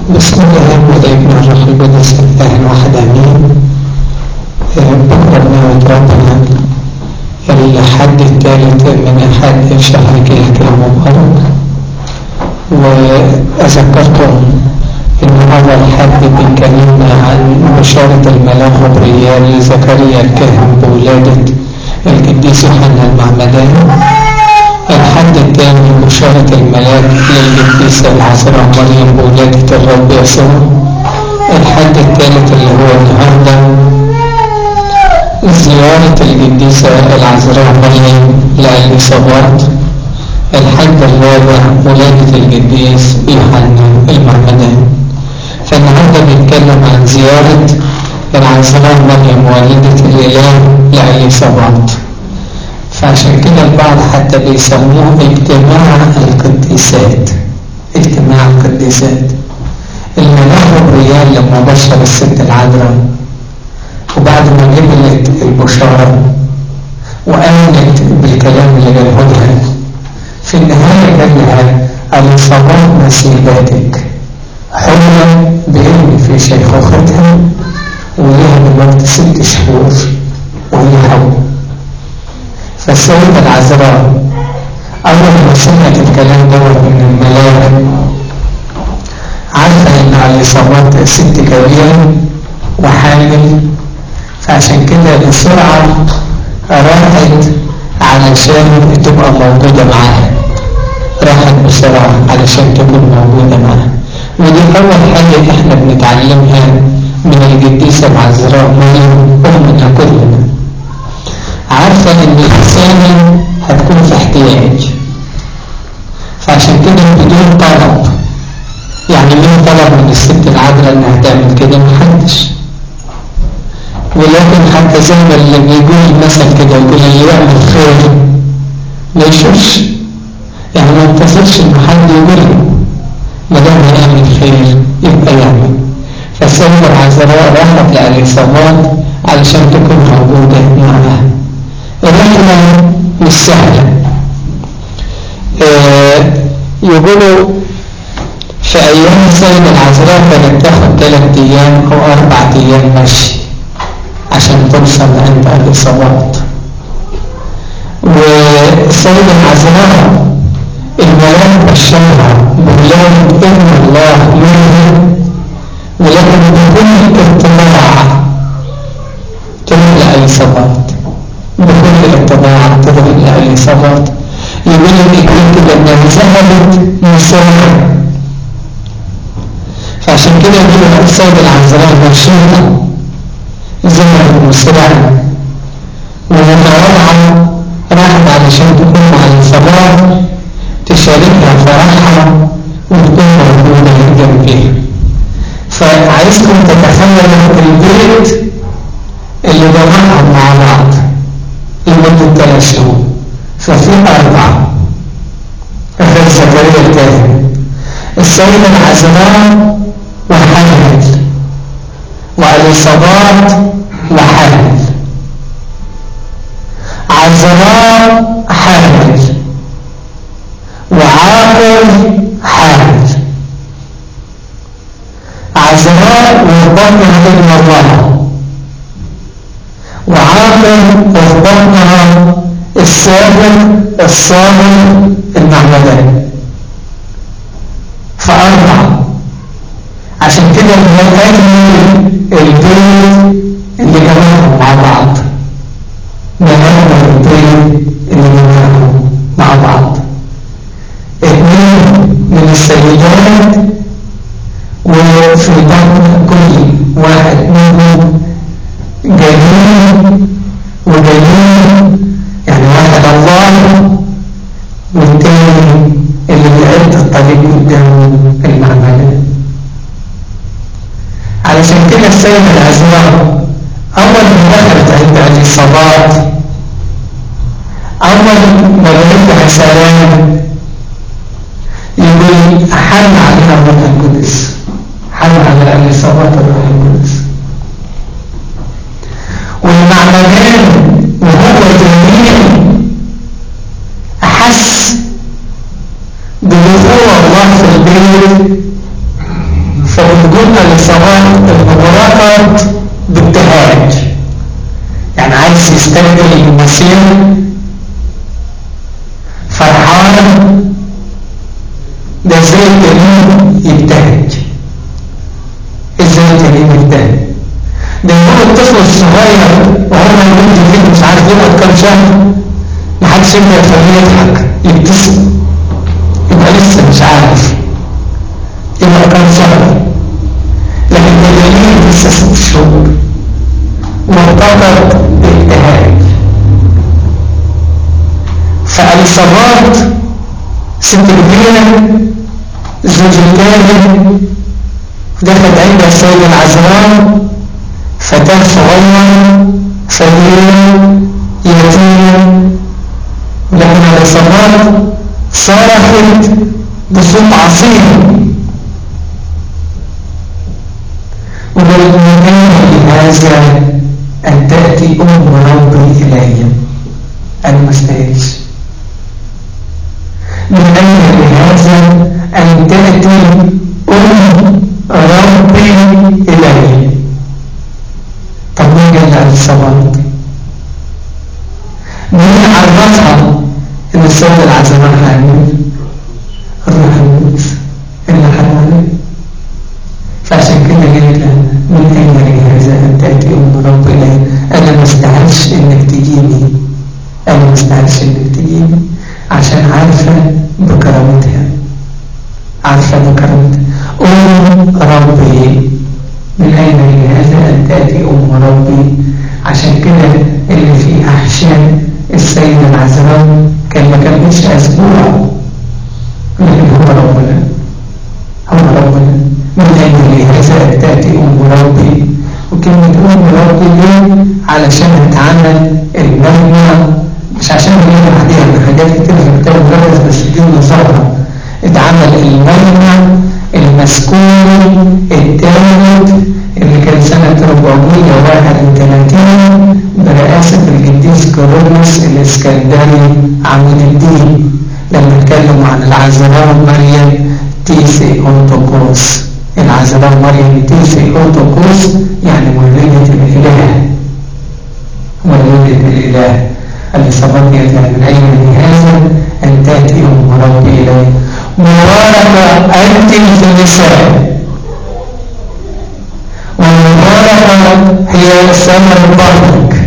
بسم الله والابن والروح القدس اله واحد امين بكره بنعمة ربنا الحد الثالث من احد شهر كده مبارك واذكركم ان اول حد بيكلمنا عن بشارة الملاك غبريال لزكريا الكاهن بولادة القديس يوحنا المعمداني الحد الثاني بشارة الملاك للقديسة العذراء مريم بولادة الرب يسوع الحد الثالث اللي هو النهارده زيارة القديسة العذراء مريم لإليصابات الحد الرابع ولادة القديس يوحنا المعمدان فالنهارده بيتكلم عن زيارة العذراء مريم والدة الإله لإليصابات فعشان كده البعض حتى بيسموه اجتماع القديسات اجتماع القديسات الملاك غبريال لما بشر الست العذراء وبعد ما قبلت البشارة وآمنت بالكلام اللي قاله لها في النهاية قال لها الإصابات نسيباتك حرة بإن في شيخوختها ولها دلوقتي ست شهور وهي حول فالسيدة العذراء أول ما سمعت الكلام دوت من الملاك عارفة إن الإصابات ست كبيرة وحامل فعشان كده بسرعة راحت علشان تبقى موجودة معاها راحت بسرعة علشان تكون موجودة معاها ودي أول حاجة إحنا بنتعلمها من القديسة العذراء مريم أمنا كلنا عارفة إن الإنسان هتكون في احتياج فعشان كده بدون طلب يعني مين طلب من الست العذراء إنها تعمل كده محدش ولكن حتى زي ما اللي بيقول المثل كده يقول اللي يعمل خير ما يشوفش يعني ما ينتظرش إن حد يقول له ما دام يعمل خير يبقى يعمل فالسيدة العذراء راحت لإليصابات علشان تكون موجودة معاها الرحلة مش سهلة آه يقولوا في أيام السيدة العذراء كانت تاخد ثلاث أيام أو أربع أيام مشي عشان توصل عند الإصابات والسيدة العذراء الملاك بشرها بولادة ابن الله مريم ولكن بكل اتباع تروح لإصابات بكل اتباع تروح لإصابات يقول لك كده انها ذهبت مسافة فعشان كده يقول السيدة العذراء بشرها ذهبت مسرعة ولما رجعت راحت علشان تكون مع الإصابات تشاركها فرحها وتكون موجودة جنبها فعايزكم تتخيلوا البيت اللي جمعهم مع بعض لمدة ثلاث شهور ففي أربعة غير زكريا الكاهن السيدة العذراء وحامل وإليصابات وحامل عذراء حامل وعاقل حامل عذراء وبطنها ابن الله وعاقل وبطنها السابق الصابر المعمداني فأربعة عشان كده نقلل البيت اللي جمعهم مع بعض نقلل البيت اللي جمعهم مع بعض اثنين من السيدات وفي بطن كل واحد منهم جميل وجميل يعني واحد الله والتاني اللي بيعد الطريق قدام المعملة علشان كده السيدة العذراء أول ما دخلت عند الإصابات أول ما لقيتها سلام يقول حل عليها الروح القدس حل على الإصابات الروح القدس والمعمدان وهو جميل أحس بدخول الله في البيت فبتقول الإصابات المغرقة بالتهاج يعني عايز يستقبل المسيح فرحان ده زي التنين يبتهج ازاي التنين يبتهج ده يقول الطفل الصغير وهو موجود فيه مش عارف يقعد كام شهر محدش يقدر يخليه يضحك يبتسم يبقى لسه مش عارف يبقى كام شهر لكن التنين لسه ست شهور مرتبط بالتهاج فالإصابات ست كبيرة زوجتان دخلت عند السيدة العذراء فتاة صغير فقيرة يتيمة لكن الإصابات صرخت بصوت عصيب ومن أين لهذا أن تأتي أم ربي إلي أنا ما استاهلش من أين لهذا أن تأتي أم ربي إلي طب مين قال لها الصبات مين عرفها ان السيدة العذراء حامل الروح القدس اللي حمله فعشان كده قالت لها من اين لي هذا ان تاتي ام رب الي انا ما استاهلش انك تجيني انا ما استاهلش انك تجيني عشان عارفه بكرامتها عارفه بكرامتها ام ربي من أين لهذا أن تأتي أم ربي عشان كده اللي في أحشاء السيدة العذراء كان ما كملش أسبوع لكن هو ربنا هو ربنا من أين لهذا أن تأتي أم ربي وكلمة أم ربي ليه؟ علشان اتعمل المجمع مش عشان هي عادية من حاجات كتير في الكتاب المقدس بس دي نظرها اتعمل المجمع المسكون الثالث اللي كان سنة 431 برئاسة القديس كورولوس الإسكندري عمود الدين لما اتكلموا عن العذراء مريم تيسي أوتوكوس العذراء مريم تيسي أوتوكوس يعني مولدة الإله مولدة الإله اللي صبرني من أين لهذا أن تأتي أم ربي إليه مباركة أنت في النساء والمباركة هي ثمر بطنك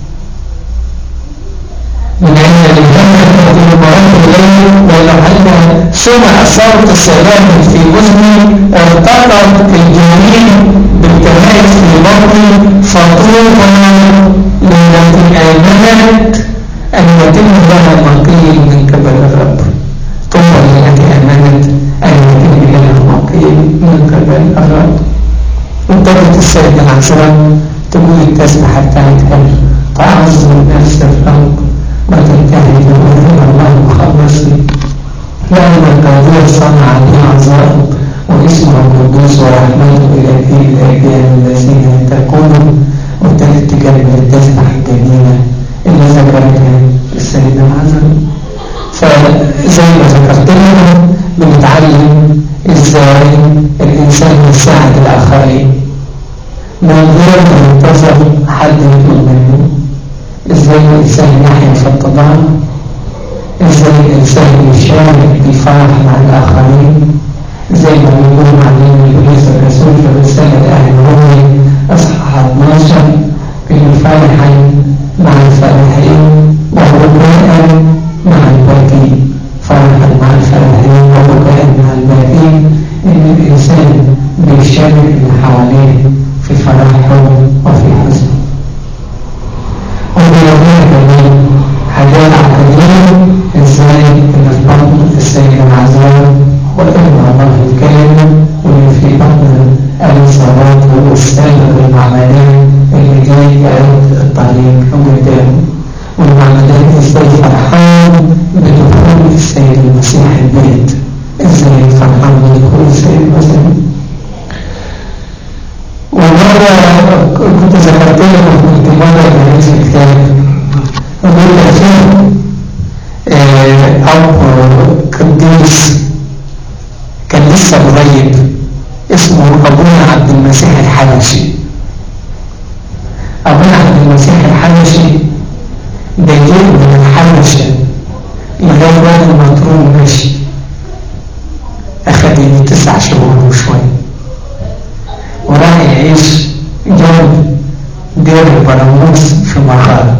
من أين لهذا تأتي مباركة إليه ولعل سمع صوت سلام في أذني ارتقط الجميل بالتماس في بطني فطوبى للتي آمنت أن يتم لها ما قيل من قبل الرب طوبى للتي آمنت أن يتم لها ما قيل من قبل الرب وابتدت السيدة العذراء تقول التسبحة بتاعتها تعظم نفس الرب وتنتهي بأمر الله مخلصي لأن القدير صنع لي عظائم واسمه القدوس ورحمته إلى كل الأجيال الذين يتكونوا وابتدت تكمل التسبحة الجميلة اللي ذكرتها السيدة العذراء فزي ما ذكرت لكم بنتعلم ازاي الانسان يساعد الاخرين من غير ما ينتظر حد يطلب منه ازاي الانسان يحيا في التضامن ازاي الانسان يشارك بالفرح مع الاخرين زي ما بيقول معلم البوليس الرسول في الرسالة لأهل رومي أصحاح 12 بيقول فرحا مع الفرحين وبكاء مع الباكين فرحا مع الفرحين وبكاء مع الباكين إن الإنسان بيشارك اللي حواليه في فرحهم وفي حزنهم وبيقول كمان حاجات عقلية ازاي ان في بطن السيدة العذراء وإن الله الكلمة واللي في بطن الإصابات والسابق المعملية اللي جاي يعد الطريق قدامه والمعملية ازاي فرحان بدخول السيد المسيح البيت ازاي فرحان بدخول السيد المسيح ومرة كنت ذكرت لكم كنت مرة قريت في كتاب بيقول لك فيه أب قديس كان لسه قريب اسمه أبونا عبد المسيح الحبشي أبونا عبد المسيح الحبشي ده جه من الحبشة لغاية بعد ما تروم ماشي أخد يجي تسع شهور وشوية وراح يعيش جنب دير البراموس في مخار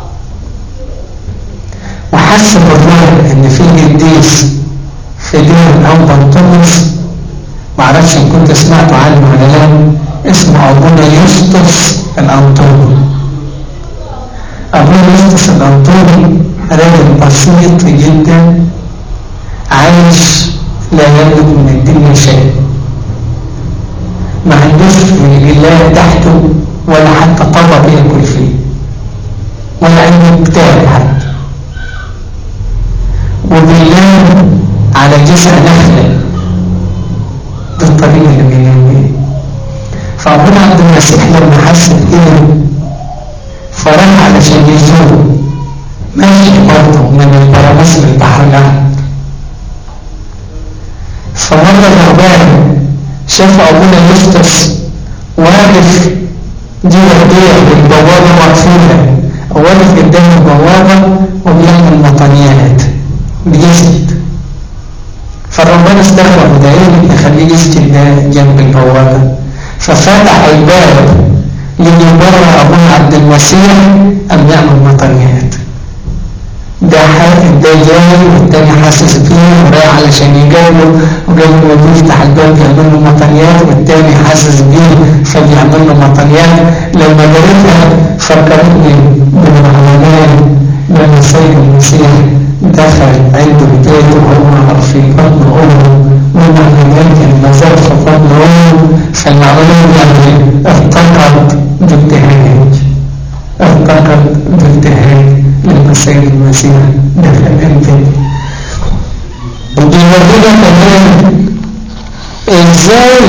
وحس بالرعب ان في قديس في دير الانبا تونس معرفش ان كنت سمعتوا عنه ولا لا اسمه ابونا يسطس الانطوني ابونا يسطس الانطوني راجل بسيط جدا عايش لا يملك من الدنيا شيء ما عندوش في الجلاد تحته ولا حتى طبق ياكل فيه ولا عنده كتاب حتى وبينام على جسع نخلة دي الطريقة اللي بينام بيها فأبونا عبد المسيح لما حس بكده فراح علشان يزوره ماشي برضه من البراموس للبحر الأحمر فمرة غربان شاف أبونا يسطس واقف دي وديع والبوابة مقفولة واقف قدام البوابة وبيعمل مطنيات بيسجد فالربنا استغرب ده ايه يخليه يسجد ده جنب البوابة ففتح الباب يجي بره ابونا عبد المسيح قام يعمل مطنيات ده ده جاي والتاني حاسس بيه ورايح علشان يجاوبه وقال له يفتح الباب يعمل له مطنيات والتاني حاسس بيه فبيعمل له مطنيات لما قريتها فكرتني بالعلماء لما السيد المسيح دخل عنده البيت وهو في بطن امه والمعلمات كان مازال في بطن امه فالمعلمات يعني افتقد بابتهاج افتقد بابتهاج لما السيد المسيح دخل البيت وبيورينا كمان ازاي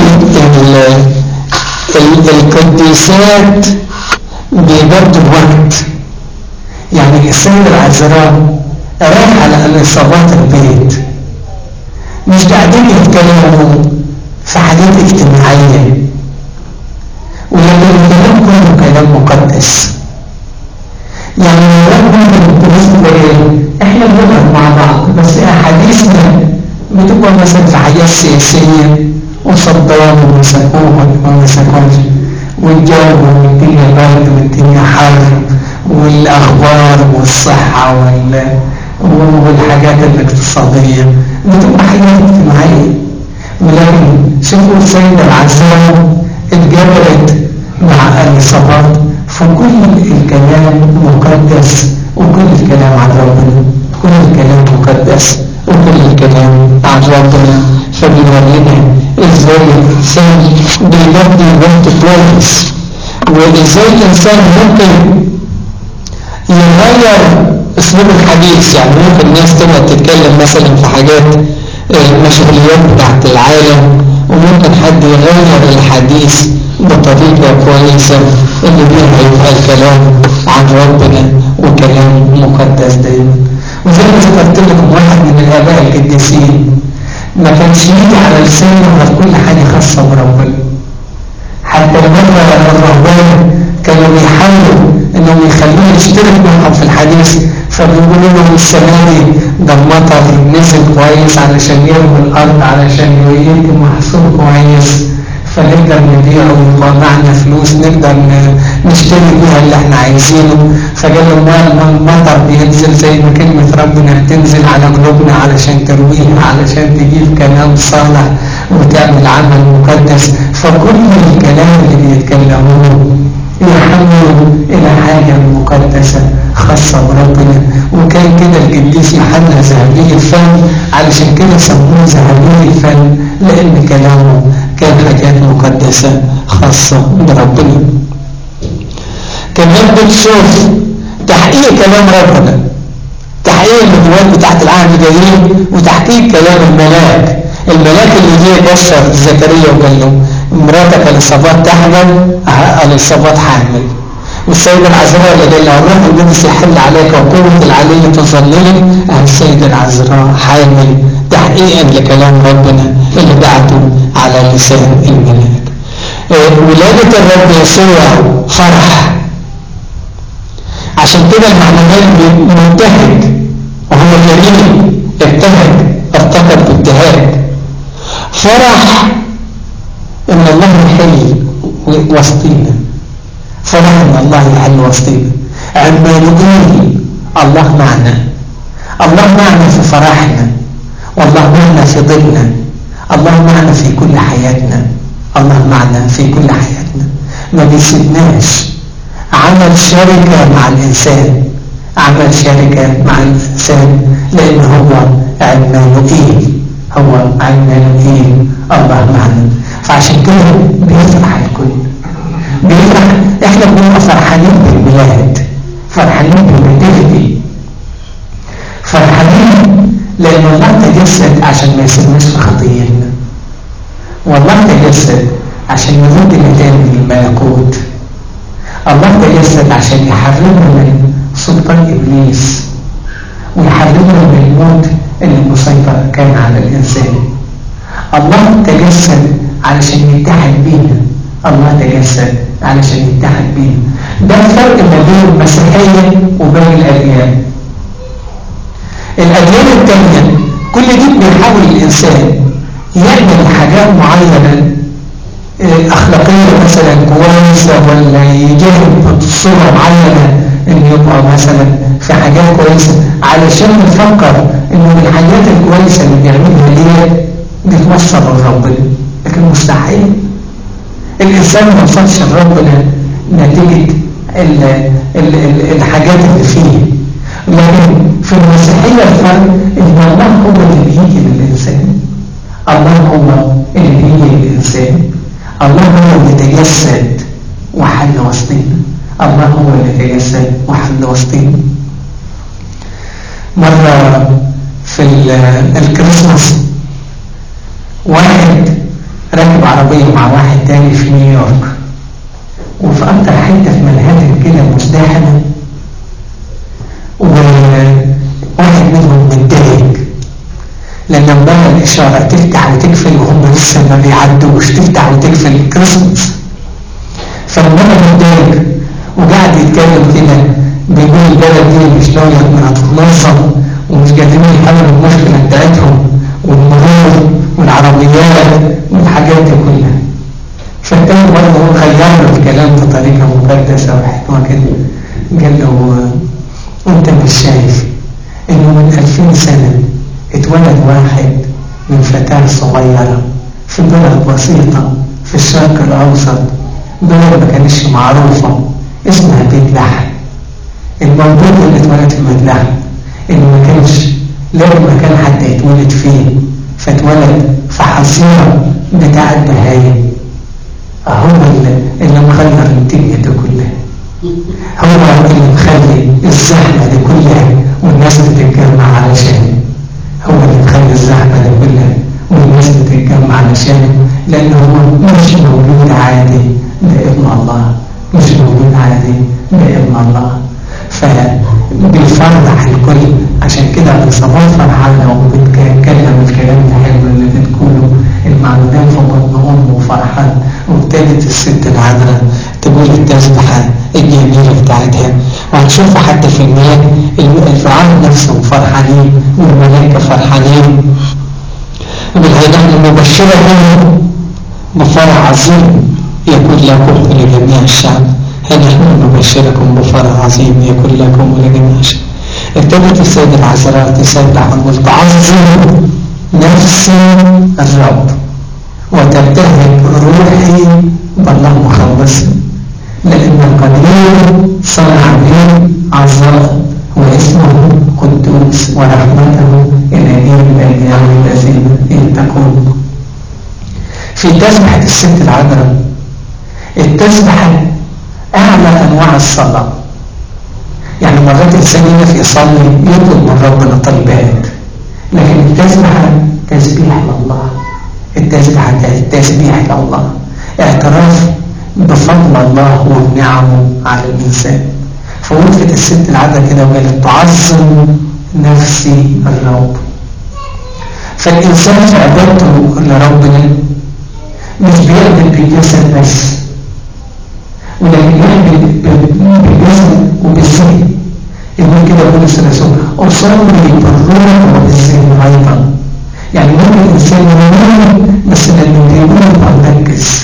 القديسات بيبردوا الوقت يعني السيد العذراء رايح على الاصابات البيت مش قاعدين يتكلموا في حاجات اجتماعيه ولكن الكلام كله كلام مقدس يعني ربنا بالنسبه ايه احنا بنقعد مع بعض بس احاديثنا بتبقى مثلا في حاجات سياسيه وصدام ومسكوه وما مسكوش والجو والدنيا برد والدنيا حر والاخبار والصحه وال والحاجات الاقتصادية بتبقى حاجات اجتماعية ولكن شوفوا السيدة العذراء اتجبرت مع الإصابات فكل الكلام مقدس وكل الكلام عن ربنا كل الكلام مقدس وكل الكلام عن ربنا فبيورينا ازاي الانسان بيقضي وقت كويس وازاي الانسان ممكن يغير اسلوب الحديث يعني ممكن الناس تقعد تتكلم مثلا في حاجات المشغوليات بتاعت العالم وممكن حد يغير الحديث بطريقة كويسة اللي بيها هيبقى الكلام عن ربنا وكلام مقدس دايما وزي ما ذكرت لكم واحد من الآباء القديسين ما كانش يجي على لسانه غير كل حاجة خاصة بربنا حتى المرة الرهبان كانوا بيحاولوا انهم يخلوه يشترك معهم في الحديث فبيقولوا له السنة دي ده المطر نزل كويس علشان يروي الأرض علشان يجي محصول كويس فنقدر نبيعه ويبقى معنا فلوس نقدر نشتري بيها اللي احنا عايزينه فقال له ما المطر بينزل زي ما كلمة ربنا بتنزل على قلوبنا علشان ترويها علشان تجيب كلام صالح وتعمل عمل مقدس فكل الكلام اللي بيتكلموه يحولوا إلى حاجة مقدسة خاصة بربنا وكان كده القديس يوحنا ذهبي الفن علشان كده سموه ذهبي الفن لأن كلامه كان حاجات مقدسة خاصة بربنا كمان بنشوف تحقيق كلام ربنا تحقيق النبوات بتاعت العهد القديم وتحقيق كلام الملاك الملاك اللي جه بشر زكريا وقال له مراتك اليصابات تحمل اليصابات حامل والسيدة العذراء اللي لو الروح القدس يحل عليك وقوة العلي تظللك السيدة العذراء حامل تحقيقا لكلام ربنا اللي بعته على لسان الملاك ولادة الرب يسوع فرح عشان كده المعنويات منتهج وهو جميل ابتهج ارتقد بابتهاج فرح ان الله يحل وسطينا فرح ان الله يحل وسطينا عمانوئيل الله معنا الله معنا في فرحنا والله معنا في ظلنا الله معنا في كل حياتنا الله معنا في كل حياتنا ما بيسيبناش عمل شركة مع الإنسان عمل شركة مع الإنسان لأن هو عمانوئيل هو عمانوئيل الله معنا فعشان كده بيفرح الكل بيفرح احنا بنبقى فرحانين بالميلاد فرحانين بالميلاد فرحانين لأن الله تجسد عشان ما يسيبناش في خطيتنا والله تجسد عشان يرد تاني للملكوت الله تجسد عشان يحررنا من سلطان إبليس ويحررنا من الموت اللي مسيطر كان على الإنسان الله تجسد علشان يتحد بينا الله تجسد علشان يتحد بينا ده الفرق ما بين المسيحية وبين الأديان الأديان التانية كل دي بيحاول الإنسان يعمل حاجات معينة أخلاقية مثلا كويسة ولا يجاهد بصورة معينة إن يبقى مثلا في حاجات كويسة علشان يفكر إنه الحاجات الكويسة اللي بيعملها دي بتوصل لربنا لكن مستحيل الإنسان ما وصلش لربنا نتيجة ال ال ال الحاجات اللي فيه لكن في المسيحية الفرق إن الله هو اللي بيجي للإنسان الله هو اللي بيجي للإنسان الله هو اللي تجسد وحل وسطينا الله هو اللي تجسد وحل وسطينا مرة في الكريسماس واحد راكب عربية مع واحد تاني في نيويورك وفي أكتر حتة في منهاتن كده مزدحمة وواحد منهم متضايق لما بقى الإشارة تفتح وتقفل وهم لسه ما بيعدوش تفتح وتقفل الكريسماس فلما متضايق وقاعد يتكلم كده بيقول البلد دي مش دولة ما تتنظم ومش قادرين يحلوا المشكلة بتاعتهم والمرور والعربيات والحاجات دي كلها فالتاني برضه غير له الكلام بطريقة مقدسة وحكمة كده قال له انت مش شايف انه من 2000 سنة اتولد واحد من فتاة صغيرة في بلد بسيطة في الشرق الأوسط بلد ما كانش معروفة اسمها بيت لحم الموضوع اللي اتولد في بيت لحم إنه ما كانش لاقي مكان حد يتولد فيه فاتولد في حظيرة بتاعت بهايم هو اللي, اللي مغير الدنيا دي كلها هو اللي مخلي الزحمة دي كلها والناس بتتجمع علشانه هو اللي مخلي الزحمة دي كلها والناس بتتجمع علشانه لأنه هو مش موجود عادي ده ابن الله مش موجود عادي ده ابن الله فبيفرح الكل عشان كده الصباح فرحانة وبتتكلم الكلام الحلو اللي بتقوله المعلومات في بطن أمه وفرحان وابتدت الست العذراء تقول التسبحة الجميلة بتاعتها وهنشوفها حتى في المياه الفعال نفسهم فرحانين والملائكة فرحانين نحن مبشرة لهم بفرح عظيم يكون لكم ولجميع الشعب نحن نبشركم بفرح عظيم يكون لكم ولجميع الشعب ابتدت السيدة العذراء تسبح وتعظم نفسي الرب وتبتهج روحي بالله مخلصي لأن القدير صنع به عظائم واسمه قدوس ورحمته إلى دين الأيام الذين تكون في تسبحة الست العذراء التسبحة أعلى أنواع الصلاة يعني مرات الإنسان يقف يصلي يطلب من ربنا طلبات لكن التسبحة تسبيح لله التسبيح التسبيح لله اعتراف بفضل الله ونعمه على الإنسان فوقفت الست العادة كده وقالت تعظم نفسي الرب فالإنسان في عبادته لربنا مش بيعمل بالجسد بس ولكن يعمل بالجسد وبالذهن يقول كده بولس الرسول أصلي بالروح وبالذهن أيضا يعني ممكن الإنسان يؤمن بس لما بيقول يبقى مركز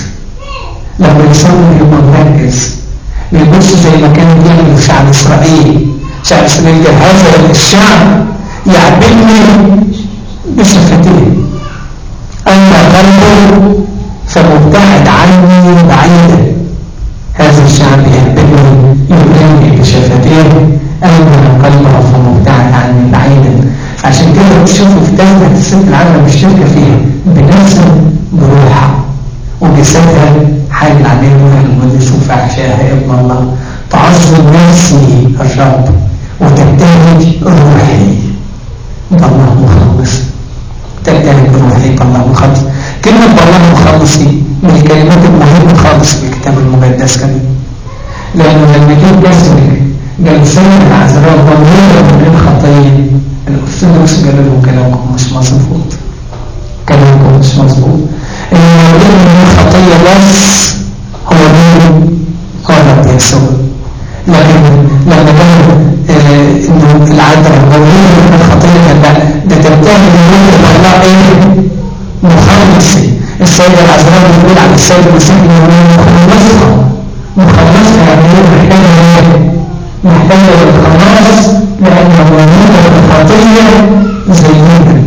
لما يصلي يبقى مركز ما يبص زي ما كان بيعمل شعب إسرائيل شعب إسرائيل قال هذا الشعب يعبدني بشفتيه أما قلبه فمبتعد عني بعيدا هذا الشعب يعبدني يؤمنني بشفتيه أما قلبه فمبتعد عني بعيدا عشان كده بتشوفوا في تهمة الست العالم مشتركة فيها بنفسها بروحها وجسدها حال عليه روح المقدس وفحشاها ابن الله تعظم نفسي الرب وتبتهج روحي بالله مخلص تبتهج روحي بالله مخلص كلمة بالله مخلص دي من الكلمات المهمة خالص في الكتاب المقدس كمان لأنه لما جيت بسمك قال سيد العذراء ضميرا من غير خطيه الأرثوذكس قالوا لهم كلامكم مش مظبوط كلامكم مش مظبوط الموضوع من الخطية بس هو مين هو رب يسوع لكن لما قالوا انه العذراء ضميرا من الخطية كان لا ده تنتهي من الله ايه مخلصي السيدة العذراء بتقول عن السيد المسيح انه مخلصها مخلصها يعني ايه محتاجة محتاجة للخلاص لأنه موجودة بالخطية زينا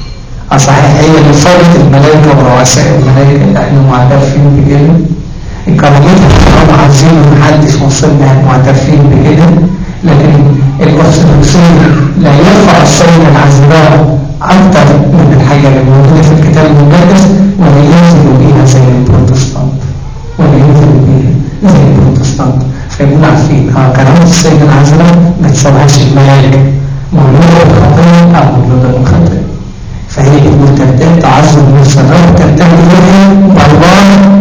صحيح هي اللي صارت الملائكة ورؤساء الملائكة اللي احنا معترفين بكده الكرامات الحرام عايزين محدش وصل لها معترفين بكده لكن الأرثوذكسية لا يرفع السيدة العذراء أكثر من الحاجة اللي موجودة في الكتاب المقدس ولا ينزل بيها زي البروتستانت ولا ينزل بيها زي البروتستانت فيقول عارفين اه كرامة السيدة العذراء ما تسويهاش الملائكة مولودة بالخطية أو مولودة بالخطية فهي بتقول تبتدئ تعظم نفس الرب تبتدئ روحي بالله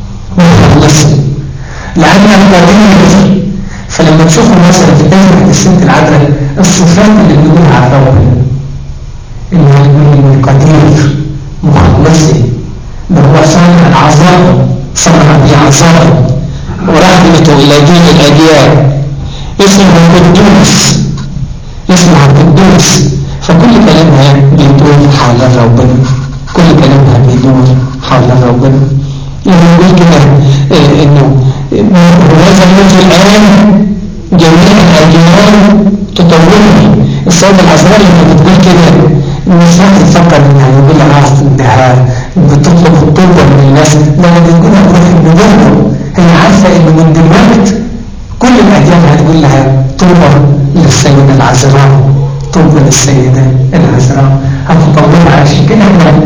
مخلصي لأنها قدير فلما تشوفوا مثلا في تسمع الست العذراء الصفات اللي بيقولها على ربنا اللي هو انه قدير مخلصي ده هو صانع العظائم صنع بعظائم ورحمته إلى دين الأديان اسمه القدوس اسمه القدوس فكل كلامها بيدور حول ربنا كل كلامها بيدور حول ربنا يعني يقول كده إيه انه وهذا الذي الآن جميع الأديان تطورني السيدة العذراء لما بتقول كده مش راح تفكر انها يقول عارف انها بتطلب الطوبة من الناس لما بتقولها بروح النبوة هي عارفة انه من دلوقتي كل الأديان هتقول لها طوبة للسيدة العذراء طوبة للسيدة العذراء هتطورها عشان كده احنا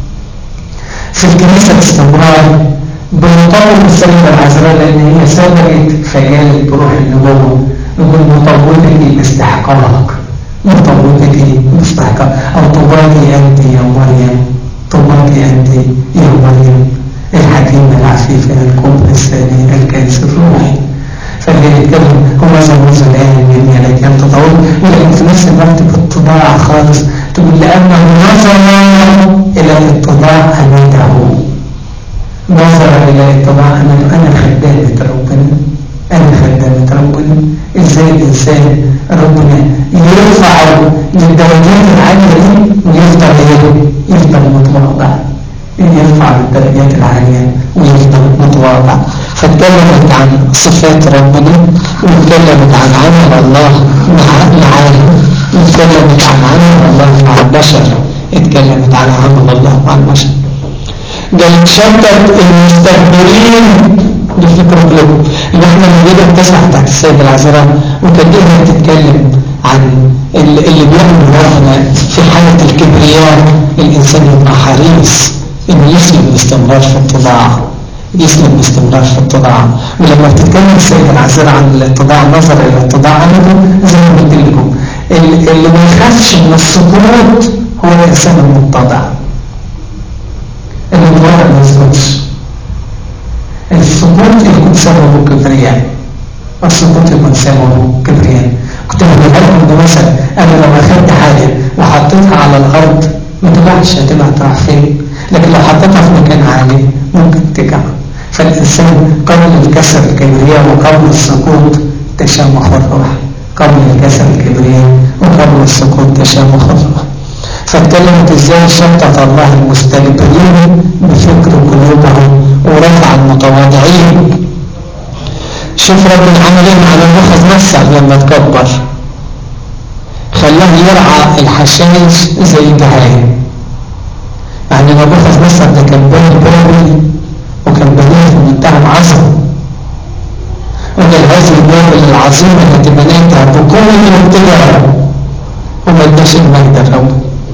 في الكنيسة باستمرار بنطور السيدة العذراء لأن هي سبقت فجالت بروح النبوة نقول مطولتك باستحقاق مطولتك باستحقاق أو طوباكي أنت يا مريم طوباكي أنت يا مريم الحكيمة العفيفة الكبرى الثانية الكنس الروحي فاللي يتكلم هو زوج الآن من يلك أن تطور ولكن في نفس الوقت بالطباع خالص تقول لأنه نظر إلى الاتضاع أمامه نظر إلى الاتضاع أمامه أنا خدامة ربنا أنا خدامة ربنا إزاي الإنسان ربنا يرفعه للدرجات العالية دي ويفضل إيه؟ يفضل متواضع يرفع للدرجات العالية ويفضل متواضع فاتكلمت عن صفات ربنا واتكلمت عن عمل الله مع العالم اتكلمت عن عمل الله مع البشر اتكلمت عن عمل الله مع البشر قالت شتت المستكبرين بفكر قلوبهم اللي احنا موجودة التسعة بتاعت السيدة العذراء وكانت بتتكلم عن اللي, اللي بيعمل ربنا في حالة الكبرياء الإنسان يبقى حريص إنه يسلم باستمرار في الطباع يسلم باستمرار في الطباع ولما بتتكلم السيدة العذراء عن الاتضاع نظر إلى الاتضاع عنده زي ما قلت لكم اللي ما يخافش من السقوط هو الإنسان المتضع المتضع ما يسقطش السقوط يكون سببه كبرياء السقوط يكون سببه كبرياء كنت بقول لكم مثلا انا لو اخدت حاجه وحطيتها على الارض ما تقعش هتبقى تروح فين لكن لو حطيتها في مكان عالي ممكن تقع فالإنسان قبل الكسر الكبرياء وقبل السقوط تشامخ الروح قبل الكسر الكبرياء وقبل السقوط تشامخ الروح فاتكلمت ازاي شتت الله المستكبرين بفكر قلوبهم ورفع المتواضعين شوف ربنا عمل ايه مع نبوخذ نصر لما تكبر خلاه يرعى الحشائش زي البهايم يعني نبوخذ نصر ده كان بني بابل وكان بنيه في منتهى العظمه وقال هذه البابل العظيمه التي بنيتها بكل التجاره وما اداش المجد الرب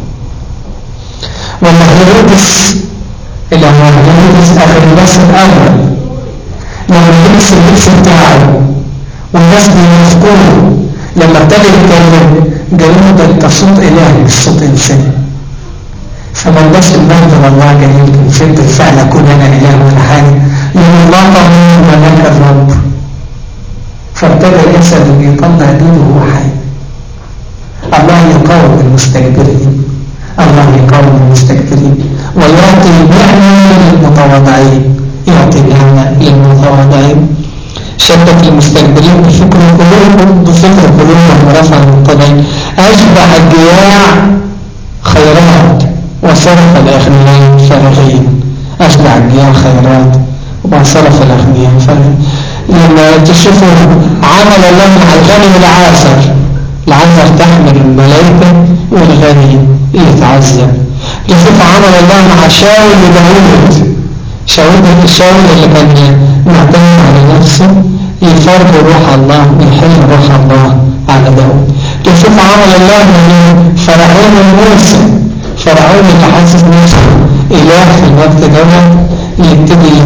ولا هيرودس اللي هو هيرودس اخر الناس الاول لما لبس اللبس بتاعه والناس بيوافقوه لما ابتدى يتكلم قالوا ده انت صوت اله مش صوت انسان فما اداش المجد والله قال يمكن في بالفعل اكون انا اله ولا حاجه لان الله طبعا ملاك الرب فابتدى الاسد اللي يطلع دينه وهو حي الله يقاوم المستكبرين الله يقاوم المستكبرين ويعطي نعمه للمتواضعين يعطي نعمه للمتواضعين شدت المستكبرين بفكر قلوبهم بفكر قلوبهم ورفع المتواضعين اشبع الجياع خيرات وصرف الاغنياء فارغين اشبع الجياع خيرات وصرف الاغنياء فارغين لما تشوفوا عمل الله مع الغني والعازر العازر تحمل الملائكة والغني يتعذب يشوف عمل الله مع شاول وداود شاول شاول اللي كان معتمد على نفسه يفرض روح الله ويحل روح الله على داود تشوف عمل الله من فرعون وموسى فرعون اللي حاسس نفسه اله في الوقت دوت يبتدي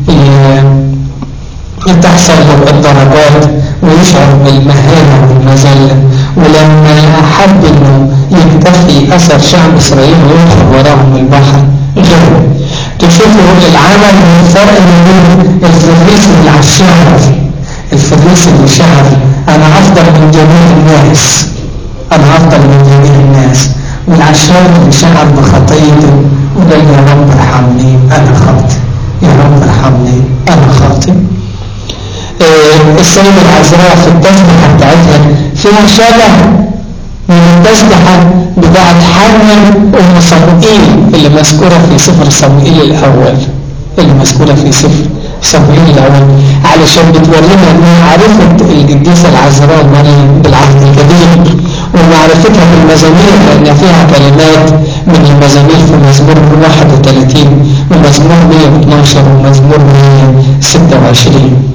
تحصل له الضربات ويشعر بالمهانة والمذلة ولما حب انه يكتفي اثر شعب اسرائيل ويدخل وراهم البحر غير تشوفوا العمل الفرق بين الفريس والعشار الفريس اللي شعر انا افضل من جميع الناس انا افضل من جميع الناس والعشار اللي شعر بخطيته وقال يا رب ارحمني انا خاطئ يا رب ارحمني انا خاطئ السيدة العذراء في التسبحة بتاعتها فيها شبه من التسبحة بتاعت حنا أم صموئيل اللي مذكورة في سفر صموئيل الأول اللي مذكورة في سفر صموئيل الأول علشان بتورينا معرفة القديسة العذراء مريم بالعهد القديم ومعرفتها بالمزامير لأن فيها كلمات من المزامير في مزمور 31 ومزمور 112 ومزمور 126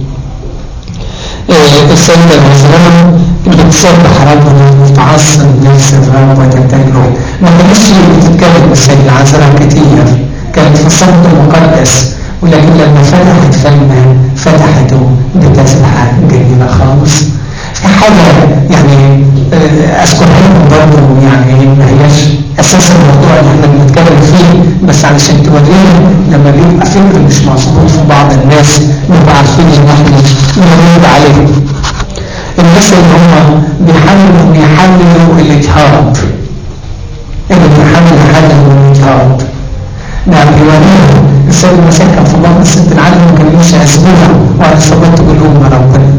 السيدة العذراء بتسبح ربنا وتعظم نفس الرب وتتجه ما كانتش بتتكلم السيدة العذراء كتير كانت في الصمت المقدس ولكن لما فتحت فمها فتحته بتسبحة جميلة خالص في حاجة يعني أذكرها لكم برضه يعني ما هياش أساس الموضوع اللي احنا بنتكلم فيه بس علشان تورينا لما بيبقى فكر مش مظبوط في بعض الناس نبقى عارفين إن احنا نرد عليه الناس اللي هم بيحاولوا إن يحللوا الإجهاض اللي بيحاولوا يحللوا الإجهاض نعم بيورينا السيد المسيح كان في بطن الست العالم ما كانوش أسبوع وعلى ثبات بالأم ربنا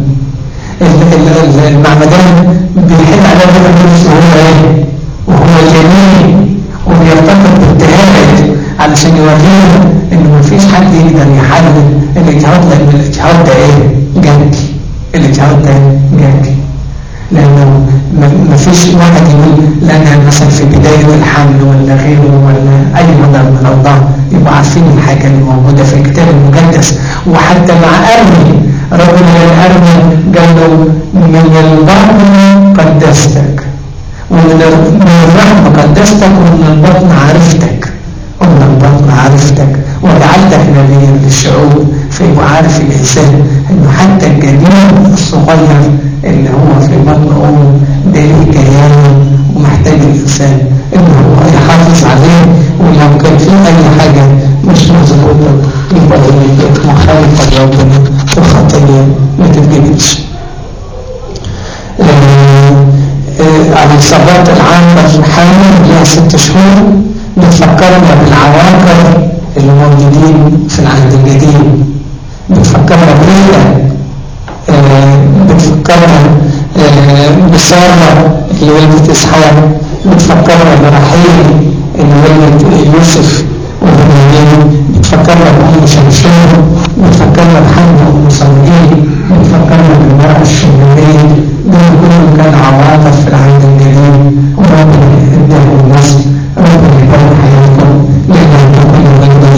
المعمدان بيحل على كده نفسه هو ايه وهو جميل وبيرتبط بالتهاجد علشان يورينا ان مفيش حد يقدر يحلل الاجهاض لان الاجهاض ده ايه جنبي الاجهاض ده جنبي لانه مفيش واحد يقول لنا مثلا في بداية الحمل ولا غيره ولا اي مدى من الله يبقى عارفين الحاجة اللي موجودة في الكتاب المقدس وحتى مع ارمي ربنا الارمي قال له من البطن قدستك ومن الرحم قدستك ومن البطن عرفتك ومن البطن عرفتك وجعلتك نبيا للشعوب فيبقى عارف الإنسان إنه حتى الجنين الصغير اللي هو في بطن أمه ده ليه كيان ومحتاج الإنسان إنه هو يحافظ عليه ولو كان في أي حاجة مش مظبوطة يبقى مخالفة الرب وإصابات العاقر حامل لها ست شهور بتفكرنا بالعواقر اللي موجودين في العهد القديم بتفكرنا بيها بتفكرنا بسارة اللي ولدت إسحاق بتفكرنا برحيل اللي ولدت يوسف وبنيامين بتفكرنا بأم شمشون بتفكرنا بحمد أم صموئيل بتفكرنا بالمرأة الشمالية دول كلهم كان